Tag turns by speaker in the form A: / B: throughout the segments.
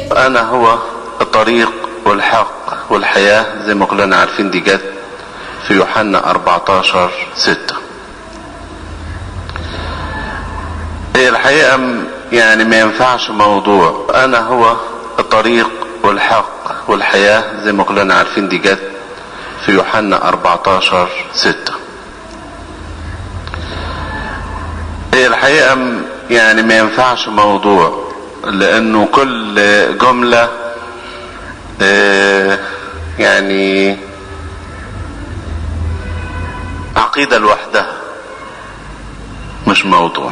A: أنا هو الطريق والحق والحياة زي ما كلنا عارفين دي جت في يوحنا 14 6 هي الحقيقة يعني ما ينفعش موضوع أنا هو الطريق والحق والحياة زي ما كلنا عارفين دي جت في يوحنا 14 6 هي الحقيقة يعني ما ينفعش موضوع لأنه كل جملة يعني عقيدة لوحدها مش موضوع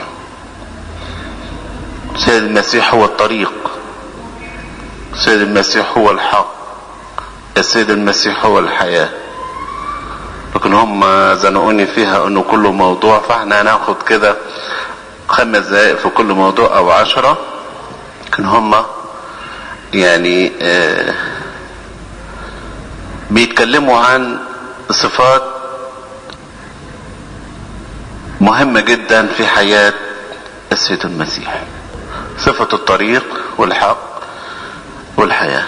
A: سيد المسيح هو الطريق سيد المسيح هو الحق السيد المسيح هو الحياة لكن هم زنقوني فيها انه كله موضوع فاحنا هناخد كده خمس دقائق في كل موضوع او عشرة لكن هم يعني آه بيتكلموا عن صفات مهمة جدا في حياة السيد المسيح صفة الطريق والحق والحياة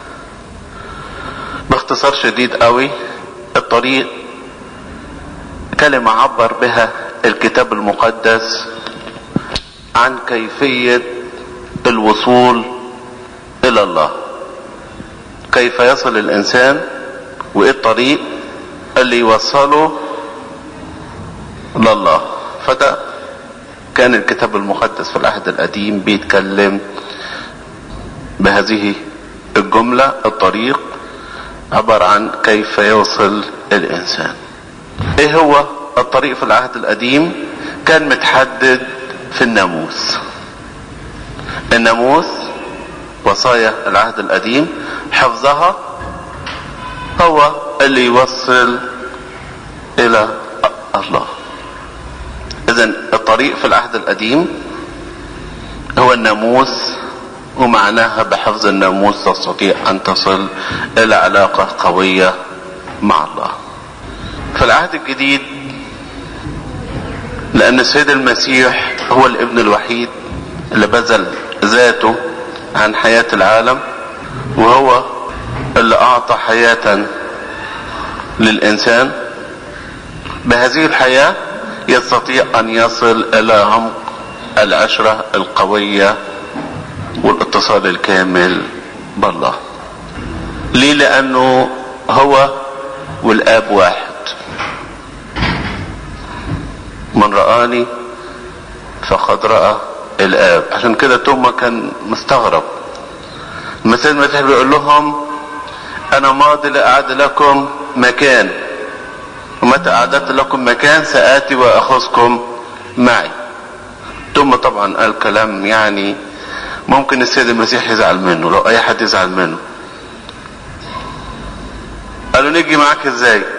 A: باختصار شديد قوي الطريق كلمة عبر بها الكتاب المقدس عن كيفية الوصول إلى الله كيف يصل الإنسان وإيه الطريق اللي يوصله لله فده كان الكتاب المقدس في العهد القديم بيتكلم بهذه الجملة الطريق عبر عن كيف يوصل الإنسان ايه هو الطريق في العهد القديم كان متحدد في الناموس الناموس وصايا العهد القديم حفظها هو اللي يوصل الى الله اذا الطريق في العهد القديم هو الناموس ومعناها بحفظ الناموس تستطيع ان تصل الى علاقة قوية مع الله في العهد الجديد لان السيد المسيح هو الابن الوحيد اللي بذل ذاته عن حياة العالم وهو اللي اعطى حياة للانسان بهذه الحياة يستطيع ان يصل الى عمق العشرة القوية والاتصال الكامل بالله ليه لانه هو والاب واحد من رآني فقد رأى الآب عشان كده توما كان مستغرب المسيح المسيح بيقول لهم أنا ماضي لأعد لكم مكان ومتى أعددت لكم مكان سآتي وأخذكم معي توما طبعا قال كلام يعني ممكن السيد المسيح يزعل منه لو أي حد يزعل منه قالوا نيجي معاك ازاي